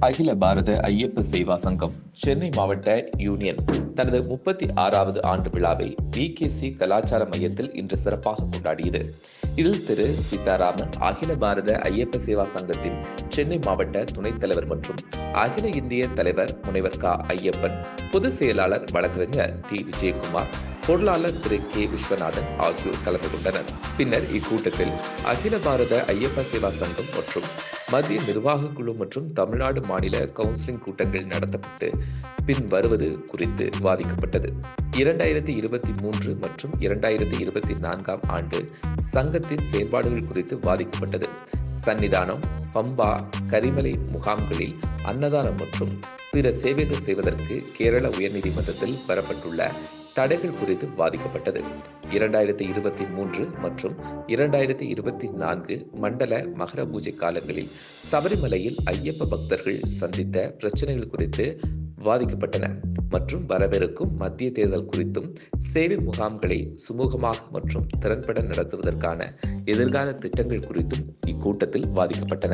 அகில பாரத ஐயப்ப சேவா சங்கம் சென்னை மாவட்ட யூனியன் தனது முப்பத்தி ஆறாவது ஆண்டு விழாவை பிகேசி கலாச்சார மையத்தில் இன்று சிறப்பாக கொண்டாடியது இதில் திரு சீதாராமன் அகில பாரத ஐயப்ப சேவா சங்கத்தின் சென்னை மாவட்ட துணைத் தலைவர் மற்றும் அகில இந்திய தலைவர் முனைவர் க ஐயப்பன் பொதுச் செயலாளர் வழக்கறிஞர் டி விஜயகுமார் பொருளாளர் திரு கே விஸ்வநாதன் ஆகியோர் கலந்து கொண்டனர் பின்னர் இக்கூட்டத்தில் அகில பாரத ஐயப்ப சேவா சங்கம் மற்றும் மத்திய நிர்வாக குழு மற்றும் தமிழ்நாடு மாநில கவுன்சிலிங் கூட்டங்கள் நடத்தப்பட்டு பின் வருவது குறித்து விவாதிக்கப்பட்டது இரண்டாயிரத்தி இருபத்தி மூன்று மற்றும் இரண்டாயிரத்தி இருபத்தி நான்காம் ஆண்டு சங்கத்தின் செயல்பாடுகள் குறித்து விவாதிக்கப்பட்டது சன்னிதானம் பம்பா கரிமலை முகாம்களில் அன்னதானம் மற்றும் பிற சேவைகள் செய்வதற்கு கேரள உயர்நீதிமன்றத்தில் பெறப்பட்டுள்ள தடைகள் குறித்து விவாதிக்கப்பட்டது இரண்டாயிரத்தி இருபத்தி மூன்று மற்றும் இரண்டாயிரத்தி இருபத்தி நான்கு மண்டல மகர பூஜை காலங்களில் சபரிமலையில் ஐயப்ப பக்தர்கள் சந்தித்த பிரச்சனைகள் குறித்து விவாதிக்கப்பட்டன மற்றும் வரவிருக்கும் மத்திய தேர்தல் குறித்தும் சேவை முகாம்களை சுமூகமாக மற்றும் திறன்பட நடத்துவதற்கான எதிர்கால திட்டங்கள் குறித்தும் இக்கூட்டத்தில் விவாதிக்கப்பட்டன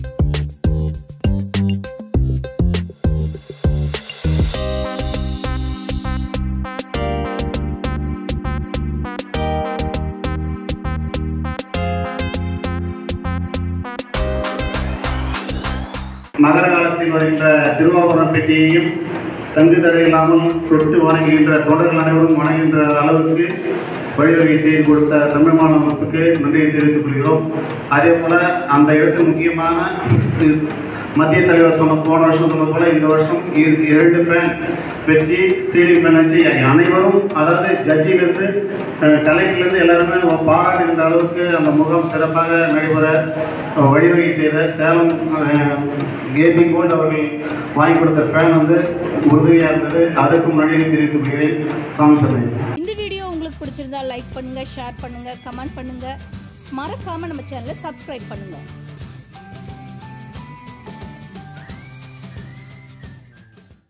மகர காலத்தில் வருகின்ற திருவாபுரம் பெட்டியையும் தங்கு தடை இல்லாமல் தொட்டு வணங்குகின்ற தொண்டர்கள் அனைவரும் வணங்குகின்ற அளவுக்கு வழிவகை செய்து கொடுத்த தமிழ் மாநில அமைப்புக்கு நன்றியை தெரிவித்துக் கொள்கிறோம் அதே போல அந்த இடத்தில் முக்கியமான மத்திய தலைவர் சொன்ன போன வருஷம் சொன்னது போல இந்த வருஷம் இரு- இரண்டு ஃபேன் வச்சு சீலிங் ஃபேன் வச்சு அனைவரும் அதாவது ஜட்ஜிலிருந்து கலெக்டர்லேருந்து எல்லாருமே பாராட்டுகின்ற அளவுக்கு அந்த முகாம் சிறப்பாக நடைபெற அஹ், வழிவகை செய்த சேலம் கேபிங் கோல்ட் அவர்கள் வாங்கி கொடுத்த ஃபேன் வந்து உறுதுணையாக இருந்தது அதற்கும் நன்றியை தெரிவித்துக் கொள்கிறேன் சாமி சொன்னேன் இந்த வீடியோ உங்களுக்கு பிடிச்சிருந்தா லைக் பண்ணுங்க ஷேர் பண்ணுங்க கமெண்ட் பண்ணுங்க மறக்காம நம்ம சேனலை சப்ஸ்கிரைப் பண்ணுங்க